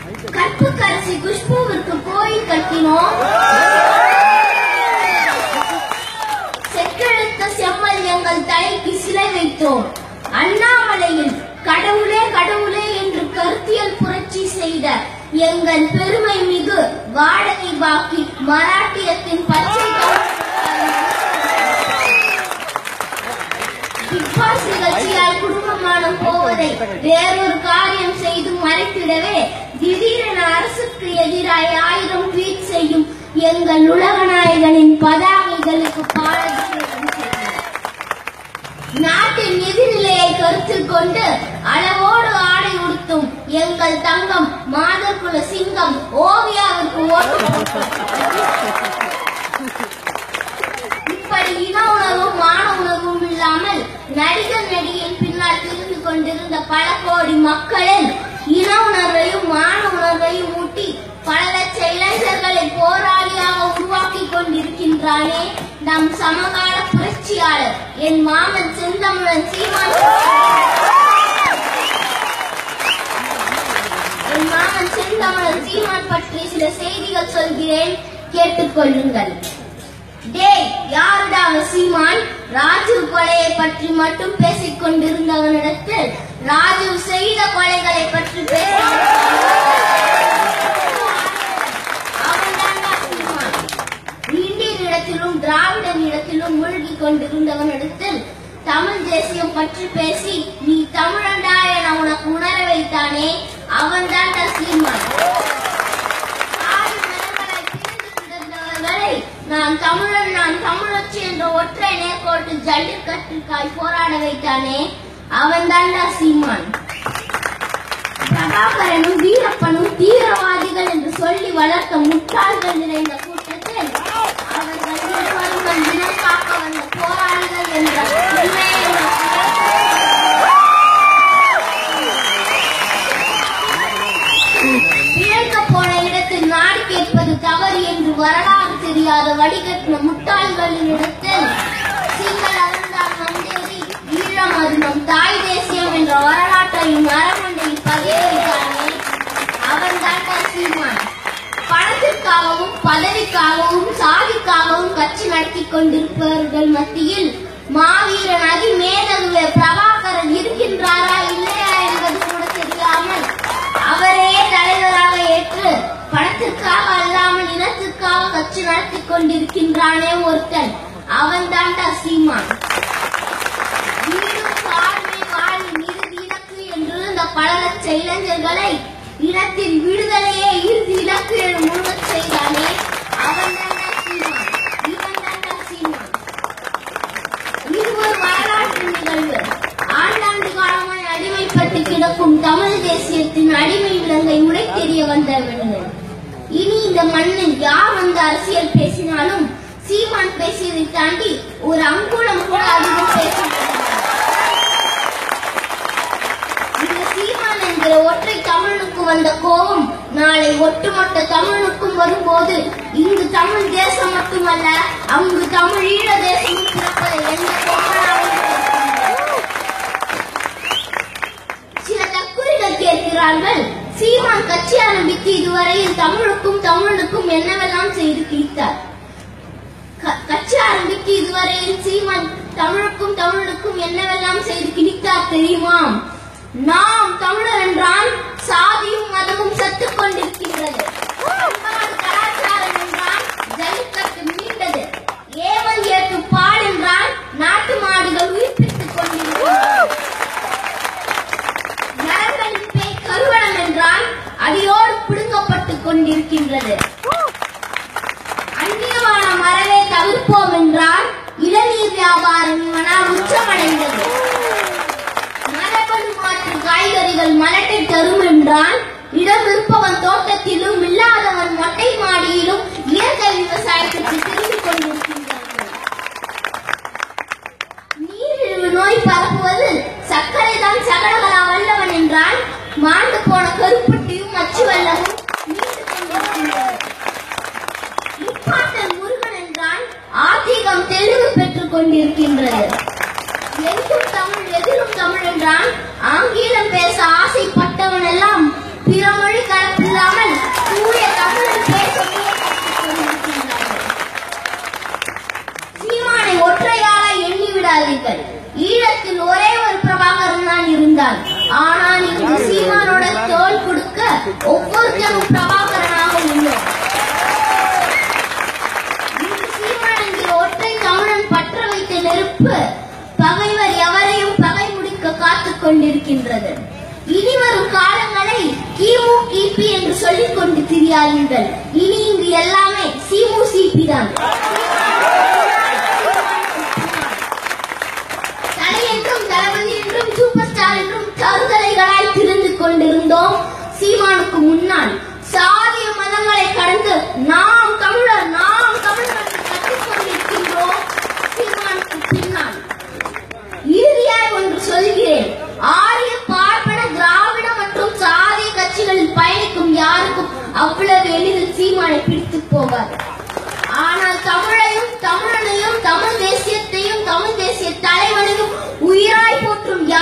கற்புக்கரசி குஷ்புவிற்கு கோயில் கட்டினோம் செக்கெழுத்த செம்மல் எங்கள் தலைக்கு சிலை வைத்தோம் அண்ணாமலையில் கடவுளே கடவுளே என்று கருத்தியல் புரட்சி செய்த எங்கள் பெருமை மிகு வாடகை பாக்கி மராட்டியத்தின் பச்சை பிக் பாஸ் நிகழ்ச்சியால் குடும்பமானம் போவதை வேறொரு காரியம் செய்து மறைத்திடவே திடீரென அரசுக்கு எதிராய் ஆயிரம் ட்வீட் செய்யும் எங்கள் உலகநாயகனின் பதாகைகளுக்கு பாராட்டுகள் நாட்டின் நிதிநிலையை கருத்தில் கொண்டு அளவோடு ஆடை உடுத்தும் எங்கள் தங்கம் மாதர்குல சிங்கம் ஓவியாவிற்கு ஓட்டு போட்டோம். இப்படி இன உணர்வும் மான உணர்வும் இல்லாமல் நடிகர் நடிகையின் பின்னால் திரிந்து கொண்டிருந்த பல கோடி மக்களில் இன உணர்வையும் மான உணர்வையும் ஊட்டி பல லட்ச இளைஞர்களை போராளியாக உருவாக்கி கொண்டிருக்கின்றானே நம் சமகால புரட்சியாளர் என் மாமன் செந்தமிழன் சீமான் என் மாமன் செந்தமிழன் சீமான் பற்றி சில செய்திகள் சொல்கிறேன் கேட்டுக்கொள்ளுங்கள் டேய் யாருடா அவன் சீமான் ராஜீவ் கொலையை பற்றி மட்டும் பேசிக் கொண்டிருந்தவனிடத்தில் ராஜீவ் செய்த கொலைகளை பற்றி பேச அவன்தான்டா சீமான் இந்தியன் இடத்திலும் திராவிடன் இடத்திலும் மூழ்கி கொண்டிருந்தவனிடத்தில் தமிழ் தேசியம் பற்றி பேசி நீ தமிழண்டா என உனக்கு உணர வைத்தானே அவன்தான்டா சீமான் ஆறு மரங்களாய் பிரிந்து கிடந்தவர்களை நான் தமிழன் நான் தமிழச்சி என்ற ஒற்றை நேர்கோட்டில் ஜல்லிக்கட்டுக்காய் போராட வைத்தானே அவன் தாண்டா சீமான் பிரபாகரனும் வீரப்பனும் தீவிரவாதிகள் என்று சொல்லி வளர்த்த முட்டாள்கள் நிறைந்த கூட்டத்தில் அவர்கள் இருவரும் நம் இனம் காக்க வந்த போராளிகள் என்ற உண்மையை நாம் இழக்க போன இடத்தில் நாடு கேட்பது தவறு என்று வரலாறு தெரியாத வடிகட்டின முட்டாள்களின் இடத்தில் சிங்கள அருந்தால் மந்தேறி ஈழம் அது நம் தாய் தேசியம் என்ற வரலாற்றையும் மரமண்டையில் பதிய வைத்தானே அவன் தாண்டா சீமான் பணத்திற்காகவும் பதவிக்காகவும் சாதிக்காகவும் கட்சி நடத்தி கொண்டிருப்பவர்கள் மத்தியில் மாவீரன் அதிமேதகுவே பிரபாகரன் இருக்கின்றாரா இல்லையா என்பது கூட தெரியாமல் அவரையே தலைவராக ஏற்று பணத்திற்காக அல்லாமல் இனத்திற்காக கட்சி நடத்தி கொண்டிருக்கின்றானே ஒருத்தன் அவன் தாண்டா சீமான் வீடும் தாழ்மை வாழ்வின் இறுதி இலக்கு என்று இந்த பல லட்ச இளைஞர்களை இனத்தின் விடுதலையே இறுதி இலக்கு என முழுகச் செய்தானே அவன் தாண்டா சீமான் இவன் தாண்டா சீமான் இது ஒரு வரலாற்று நிகழ்வு ஆண்டாண்டு காலமாய் அடிமைப்பட்டு கிடக்கும் தமிழ் தேசியத்தின் அடிமை விலங்கை உடை தெரிய வந்தவர்கள் இனி இந்த மண்ணில் யார் வந்து அரசியல் பேசினாலும் சீமான் பேசியதை தாண்டி ஒரு அங்குலம் கூட அதிகம் பேச இந்த சீமான் என்கிற ஒற்றை தமிழுக்கு வந்த கோபம் நாளை ஒட்டுமொத்த தமிழுக்கும் வரும்போது இங்கு தமிழ் தேசம் மட்டுமல்ல அங்கு தமிழ் ஈழ தேசமும் பிறப்பதை எந்த கோபனாலும் சில தக்குறிகள் கேட்கிறார்கள் சீமான் கட்சி ஆரம்பித்து இதுவரையில் தமிழுக்கும் தமிழுக்கும் என்னவெல்லாம் செய்து கிழித்தார் க- கட்சி ஆரம்பித்து இதுவரையில் சீமான் தமிழுக்கும் தமிழுக்கும் என்னவெல்லாம் செய்து கிழித்தார் தெரியுமா நாம் தமிழர் என்றால் சாதியும் மதமும் செத்துக் கொண்டிருக்கின்றது பண்பாடு கலாச்சாரம் என்றால் ஜல்லிக்கட்டு மீண்டது ஏவல் ஏற்று பால் என்றால் நாட்டு மாடுகள் உயிர்ப்பித்துக் கொண்டிருக்கின்றன நரம்பலின் பேய் கருவளம் என்றால் அடியோடு பிடுங்கப்பட்டுக் கொண்டிருக்கின்றது அந்நியமான மரவே தவிர்ப்போம் என்றால் இளநீர் வியாபாரம் இவனால் உச்சமடைந்தது மரபணு மாற்று காய்கறிகள் மலட்டை தரும் என்றால் இடம் இருப்பவன் தோட்டத்திலும் இல்லாதவன் மொட்டை மாடியிலும் இயற்கை விவசாயத்திற்கு திரும்பி கொண்டிருக்கின்றார்கள் நீரிழிவு நோய் பரப்புவது சர்க்கரை தான் சகலகலா வல்லவன் என்றால் மாண்டு போன கருப்பட்டியும் மச்சு வெள்ளமும் மீண்டு கொண்டிருக்கின்றன முப்பாட்டன் முருகன் என்றால் ஆத்திகம் தெளிவு பெற்றுக் கொண்டிருக்கின்றது எங்கும் தமிழ் எதிரும் தமிழ் என்றான் ஆங்கிலம் பேச ஆசைப்பட்டவன் எல்லாம் பிற மொழி கலப்பில்லா ஒவ்வொருத்தரும் பிரபாகரனாக உள்ளோம் இன்று சீமான் என்கிற ஒற்றை தமிழன் பற்ற வைத்த நெருப்பு பகைவர் எவரையும் பகை முடிக்க காத்துக் கொண்டிருக்கின்றது இனி வரும் காலங்களை கிமு கிபி என்று சொல்லிக் கொண்டு திரியாதீர்கள் இனி இங்கு எல்லாமே சிமு சிபி தான் தலை என்றும் தளபதி என்றும் சூப்பர் ஸ்டார் என்றும் தருதலைகளாய் திரிந்து கொண்டிருந்தோம் சீமானுக்கு முன்னால் சாதிய மதங்களை கடந்து நாம் தமிழர் நாம் தமிழர் என்று கத்திக் கொண்டிருக்கின்றோம் சீமானுக்கு பின்னால் இறுதியாய் ஒன்று சொல்கிறேன் ஆரிய பார்ப்பன திராவிட மற்றும் சாதிய கட்சிகளில் பயணிக்கும் யாருக்கும் அவ்வளவு எளிதில் சீமானை பிடித்து போகாது ஆனால் தமிழையும் தமிழனையும் தமிழ் தேசியத்தையும் தமிழ் தேசிய தலைவனையும் உயிராய் போற்றும்